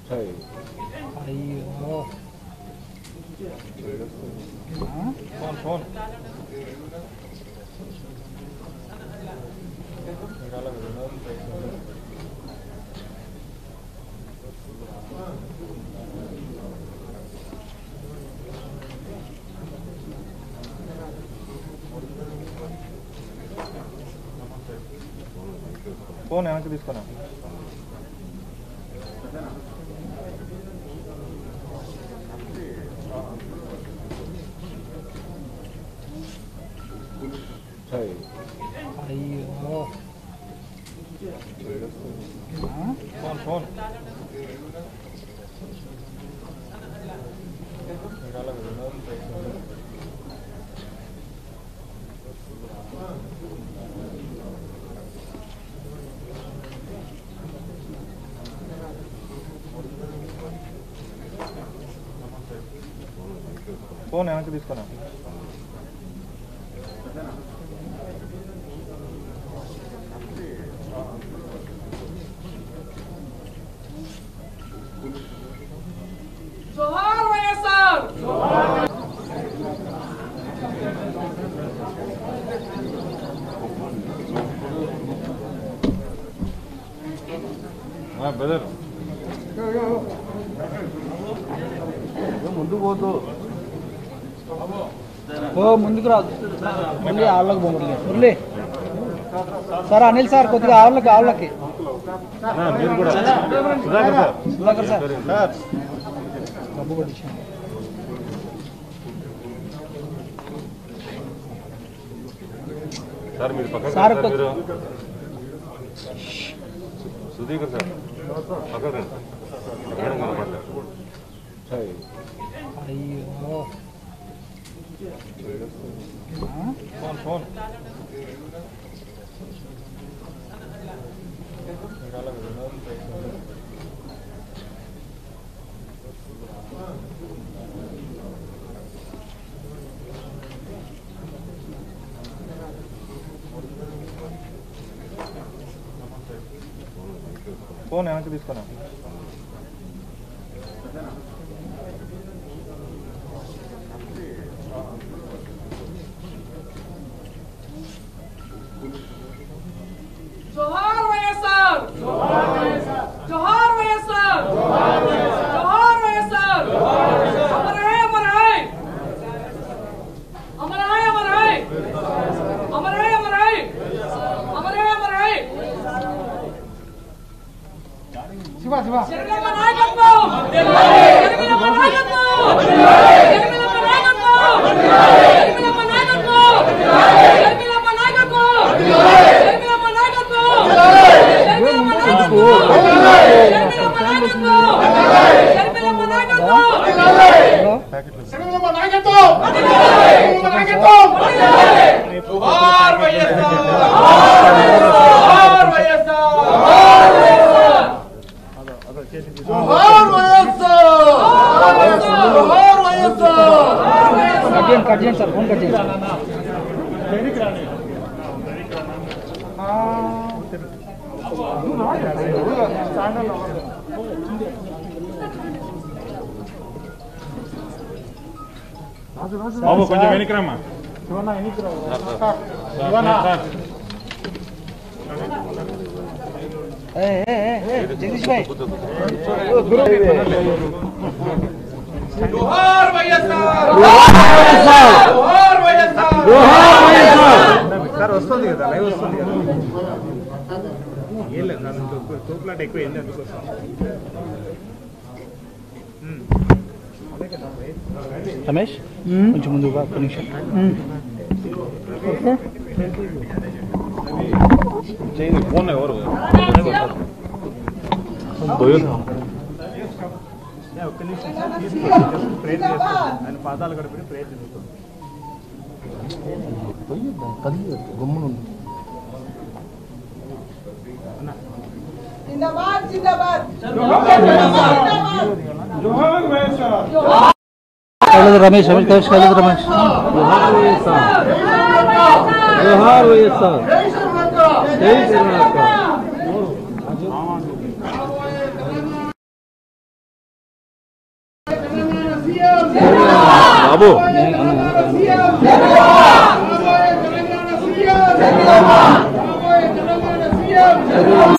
అయ్యో ఆ? Phone phone phone వెనక్కి తీసుకున్నా అయ్యో ఆ? ఫోన్ ఫోన్ ఫోన్ వెనక్కి తీసుకున్నా జోహార్ వైఎస్ఆర్ బ్రదర్ ముందు పోతూ ఓ ముందుకు రాదు మురళి ఆళ్ళకి పో మురళి మురళి సార్ అనిల్ సార్ కొద్దిగా ఆళ్ళకి ఆళ్ళకి మీరు కూడా Sudhakar sir Sudhakar sir sir డబ్బు కొట్టించాను సార్ మీరు పక్కన సార్ రండి, కొ- మీరు సుధీకర్ సార్ పక్కన రండి ఎక్కడ కనపడలేదు అయ్యో ఆ? ఫోన్ ఫోన్ ఫోన్ వెనక్కి తీసుకున్నా జోహార్ వైఎస్ఆర్ జోహార్ వైఎస్ఆర్ జోహార్ వైఎస్ఆర్ అమర్ హై అమర్ హై అమర్ హై అమర్ హై అమర్ హై అమర్ హై అమర్ హై అమర్ హై శివ శివ జగనన్న నాయకత్వం జగనన్న నాయకత్వం జగనన్న నాయకత్వం జగనన్న నాయకత్వం జగనన్న నాయకత్వం జగనన్న నాయకత్వం జగనన్న నాయకత్వం జగనన్న నాయకత్వం జగనన్న నాయకత్వం జోహార్ వైఎస్ఆర్ జోహార్ వైఎస్ఆర్ జోహార్ వైఎస్ఆర్ జోహార్ వైఎస్ఆర్ కట్ చేయండి కట్ చేయండి సార్ ఫోన్ కట్ చేయండి సార్ బాబు కొంచెం వెనక్కి రమ్మా ఏ, ఏ, ఏ, ఏ, జగదీష్ భాయ్ జోహార్ వైఎస్ఆర్ జోహార్ వైఎస్ఆర్ సార్ వస్తుంది కదా లైవ్ వస్తుంది కదా ఏం లేదు సార్ తోపులాట ఎక్కువ ఏంది అందుకోసం రమేష్ కొంచెం ముందుగా ఒక్క నిమిషం చేయండి ఫోన్ ఎవరు ఒక్క నిమిషం ప్రయత్నం చేస్తాను ఆయన పాదాలు గడిపి ప్రయత్నం చేస్తాను జిందాబాద్ జిందాబాద్ కలదు రమేష్ రమేష్ కలిసి కలదు రమేష్ జోహార్ వైఎస్ఆర్ జై శ్రీరామ్ సీఎం బాబు సీఎం రాబోయే తెలంగాణ సీఎం రాబోయే తెలంగాణ సీఎం